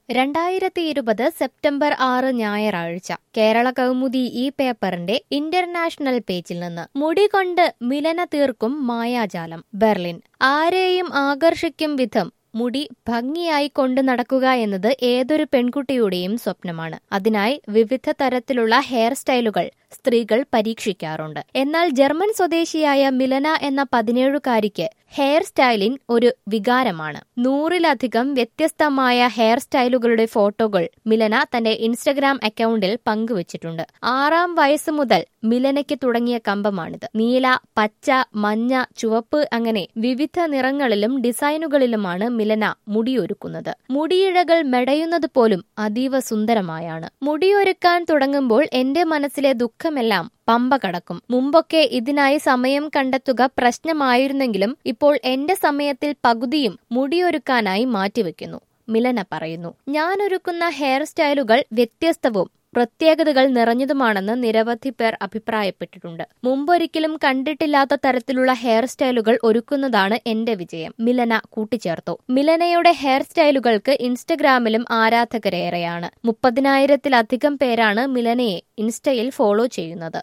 രണ്ടായിരത്തി ഇരുപത് സെപ്റ്റംബർ ആറ് ഞായറാഴ്ച കേരള കൗമുദി ഈ പേപ്പറിന്റെ ഇന്റർനാഷണൽ പേജിൽ നിന്ന് മുടി കൊണ്ട് മിലന തീർക്കും മായാജാലം ബെർലിൻ ആരെയും ആകർഷിക്കും വിധം മുടി ഭംഗിയായി കൊണ്ടു നടക്കുക എന്നത് ഏതൊരു പെൺകുട്ടിയുടെയും സ്വപ്നമാണ് അതിനായി വിവിധ തരത്തിലുള്ള ഹെയർ സ്റ്റൈലുകൾ സ്ത്രീകൾ പരീക്ഷിക്കാറുണ്ട് എന്നാൽ ജർമ്മൻ സ്വദേശിയായ മിലന എന്ന പതിനേഴുകാരിക്ക് ഹെയർ സ്റ്റൈലിംഗ് ഒരു വികാരമാണ് നൂറിലധികം വ്യത്യസ്തമായ ഹെയർ സ്റ്റൈലുകളുടെ ഫോട്ടോകൾ മിലന തന്റെ ഇൻസ്റ്റഗ്രാം അക്കൗണ്ടിൽ പങ്കുവച്ചിട്ടുണ്ട് ആറാം വയസ്സ് മുതൽ മിലനയ്ക്ക് തുടങ്ങിയ കമ്പമാണിത് നീല പച്ച മഞ്ഞ ചുവപ്പ് അങ്ങനെ വിവിധ നിറങ്ങളിലും ഡിസൈനുകളിലുമാണ് മിലന മുടിയൊരുക്കുന്നത് മുടിയിഴകൾ മെടയുന്നത് പോലും അതീവ സുന്ദരമായാണ് മുടിയൊരുക്കാൻ തുടങ്ങുമ്പോൾ എന്റെ മനസ്സിലെ ദുഃഖമെല്ലാം പമ്പ കടക്കും മുമ്പൊക്കെ ഇതിനായി സമയം കണ്ടെത്തുക പ്രശ്നമായിരുന്നെങ്കിലും ഇപ്പോൾ എന്റെ സമയത്തിൽ പകുതിയും മുടിയൊരുക്കാനായി മാറ്റിവെക്കുന്നു മിലന പറയുന്നു ഞാൻ ഒരുക്കുന്ന ഹെയർ സ്റ്റൈലുകൾ വ്യത്യസ്തവും പ്രത്യേകതകൾ നിറഞ്ഞതുമാണെന്ന് നിരവധി പേർ അഭിപ്രായപ്പെട്ടിട്ടുണ്ട് മുമ്പൊരിക്കലും കണ്ടിട്ടില്ലാത്ത തരത്തിലുള്ള ഹെയർ സ്റ്റൈലുകൾ ഒരുക്കുന്നതാണ് എന്റെ വിജയം മിലന കൂട്ടിച്ചേർത്തു മിലനയുടെ ഹെയർ സ്റ്റൈലുകൾക്ക് ഇൻസ്റ്റഗ്രാമിലും ആരാധകരേറെയാണ് മുപ്പതിനായിരത്തിലധികം പേരാണ് മിലനയെ ഇൻസ്റ്റയിൽ ഫോളോ ചെയ്യുന്നത്